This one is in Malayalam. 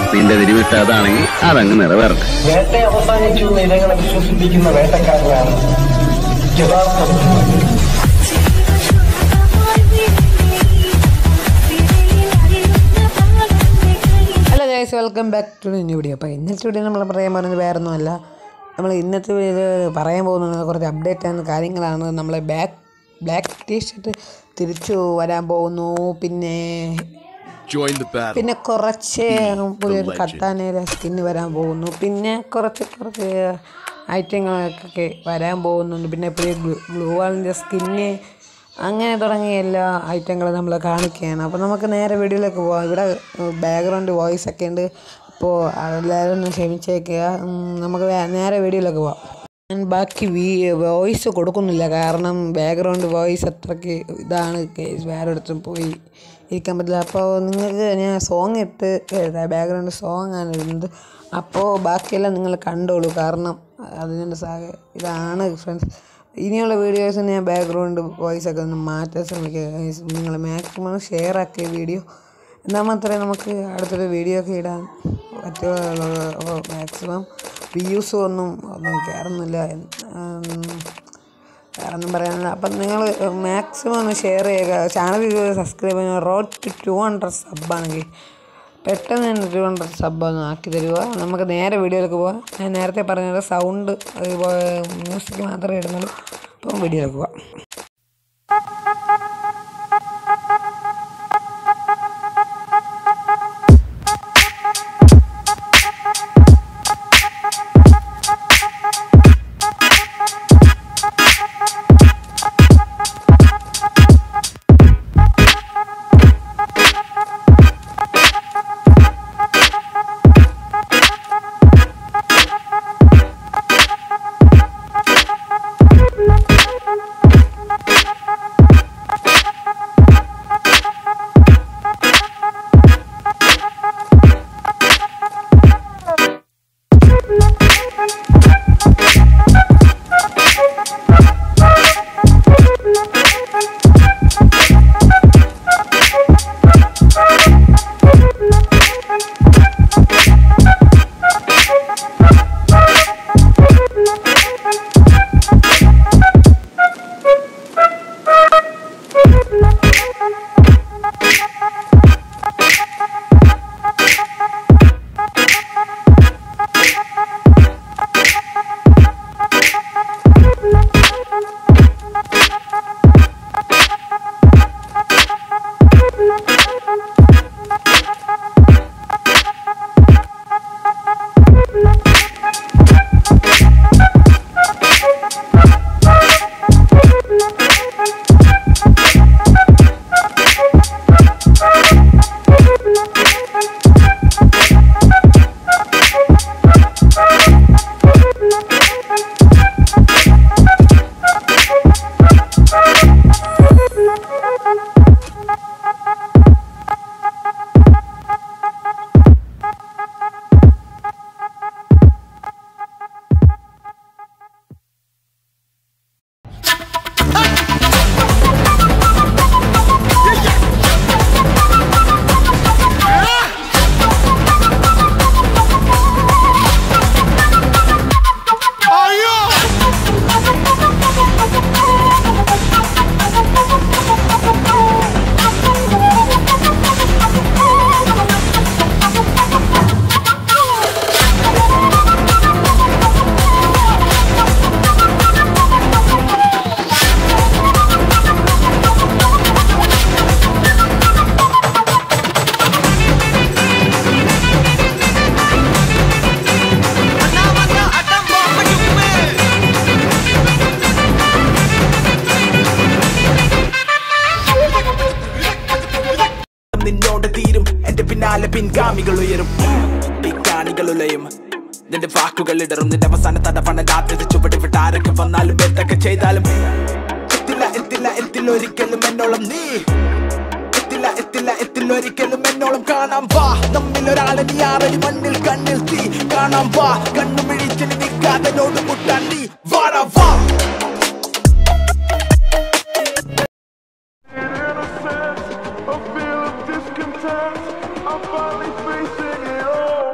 നിന്റെ തിരുവിട്ട അതാണെങ്കിൽ അതങ്ങ് നിറവേറട്ടെ വേട്ട അവസാനിച്ചു എന്ന് ഇരകളെ വിശ്വസിപ്പിക്കുന്ന വേട്ടക്കാരനാണ് യഥാർത്ഥ ബുദ്ധിമാൻ. Hello guys welcome back to new video അപ്പോൾ ഇന്നത്തെ വീഡിയോ നമ്മൾ പറയാൻ പോകുന്നത് വേറൊന്നുമല്ല നമ്മൾ ഇന്നത്തെ വീഡിയോ പറയാൻ പോകുന്നത് കുറച്ച് അപ്ഡേറ്റ് ആകുന്ന കാര്യങ്ങളാണ് നമ്മളെ ബാക്ക് ബ്ലാക്ക് ടീഷർട്ട് തിരിച്ചു വരാൻ പോകുന്നു പിന്നെ Join the battle. പിന്നെ കുറച്ച് പുതിയൊരു കട്ടാനയുടെ സ്കിന്ന് വരാൻ പോകുന്നു പിന്നെ കുറച്ച് കുറച്ച് ഐറ്റങ്ങളൊക്കെ വരാൻ പോകുന്നുണ്ട് പിന്നെ പുതിയ ഗ്ലൂ വാളിൻ്റെ സ്കിന്ന് അങ്ങനെ തുടങ്ങിയ എല്ലാ ഐറ്റങ്ങളും നമ്മൾ കാണിക്കുകയാണ് അപ്പോൾ നമുക്ക് നേരെ വീഡിയോയിലേക്ക് പോകാം ഇവിടെ ബാക്ക്ഗ്രൗണ്ട് വോയിസ് ഒക്കെ ഉണ്ട് അപ്പോൾ എല്ലാവരും ഒന്ന് ക്ഷമിച്ചേക്കുക ഉം, നമുക്ക് വേ- നേരെ വീഡിയോയിലേക്ക് പോകാം ഞാൻ ബാക്കി വീ വോയിസ് കൊടുക്കുന്നില്ല കാരണം ബാക്ക്ഗ്രൗണ്ട് വോയിസ് അത്രയ്ക്ക് ഇതാണ് കേസ് വേറെ ഇടത്തും പോയി ഇരിക്കാൻ പറ്റില്ല അപ്പോൾ നിങ്ങൾക്ക് ഞാൻ സോങ് ഇട്ട് ബാക്ക്ഗ്രൗണ്ട് സോങ് ആണ് ഇടുന്നത് അപ്പോൾ ബാക്കിയെല്ലാം നിങ്ങൾ കണ്ടോളൂ കാരണം അതിൻ്റെ സാഹ ഇതാണ് ഫ്രണ്ട്സ് ഇനിയുള്ള വീഡിയോസ് ഞാൻ ബാക്ക്ഗ്രൗണ്ട് വോയിസ് ഒക്കെ ഒന്ന് മാറ്റാൻ ശ്രമിക്കുക നിങ്ങൾ മാക്സിമം ഷെയർ ആക്കിയ വീഡിയോ എന്നാൽ മാത്രമേ നമുക്ക് അടുത്തൊരു വീഡിയോ ഒക്കെ ഇടാൻ പറ്റുകയുള്ളൂ അപ്പോൾ മാക്സിമം വ്യൂസും ഒന്നും ഒന്നും കയറുന്നില്ല വേറൊന്നും പറയാനില്ല അപ്പം നിങ്ങൾ മാക്സിമം ഒന്ന് ഷെയർ ചെയ്യുക ചാനൽ സബ്സ്ക്രൈബ് ചെയ്യുക റോഡ് ടു ടു ഹൺഡ്രഡ് സബ്ബാണെങ്കിൽ പെട്ടെന്ന് തന്നെ ടു ഹൺഡ്രഡ് സബ്ബ് ഒന്ന് ആക്കി തരിക നമുക്ക് നേരെ വീഡിയോയിലേക്ക് പോകാം ഞാൻ നേരത്തെ പറഞ്ഞത് സൗണ്ട് മ്യൂസിക് മാത്രമേ ഇടുന്നുള്ളൂ അപ്പം വീഡിയോയിലേക്ക് പോകാം നിന്നോട് തീരും എന്റെ പിന്നാലെ പിൻഗാമികൾ ഉയരും പിക്കാണികൾ ഉലയും നിന്റെ വാക്കുകൾ ഇടറും നിന്റെ അവസാന തടവണ രാത്രി ചുവട് വിട്ടാരൊക്കെ വന്നാലും എന്തൊക്കെ ചെയ്താലും എത്തില്ല എത്തില്ല എത്തില്ല ഒരിക്കലും എന്നോളം നീ എത്തില്ല എത്തില്ല എത്തില്ല ഒരിക്കലും എന്നോളം കാണാം വാ നമ്മിൽ ഒരാളെ നീ ആറടി മണ്ണിൽ കണ്ണിൽ തീ കാണാം വാ കണ്ണു മിഴിച്ചിൽ നിൽക്കാതെ നോട് മുട്ടാൻ നീ വാടാ വാ a feel of discontent. I'm finally facing it all.